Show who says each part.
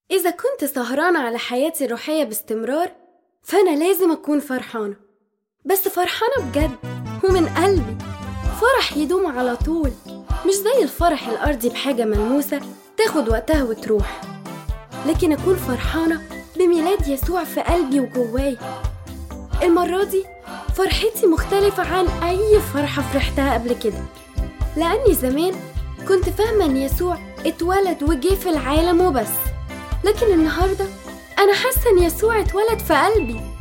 Speaker 1: إذا كنت سهرانة على حياتي الروحية باستمرار فأنا لازم أكون فرحانة بس فرحانة بجد ومن قلبي فرح يدوم على طول مش زي الفرح الأرضي بحاجة ملموسة تاخد وقتها وتروح لكن أكون فرحانة بميلاد يسوع في قلبي وجواي المرة دي فرحتي مختلفة عن أي فرحة فرحتها قبل كده لأني زمان كنت فاهمة إن يسوع اتولد وجه في العالم وبس لكن النهاردة أنا حاسة إن يسوع اتولد في قلبي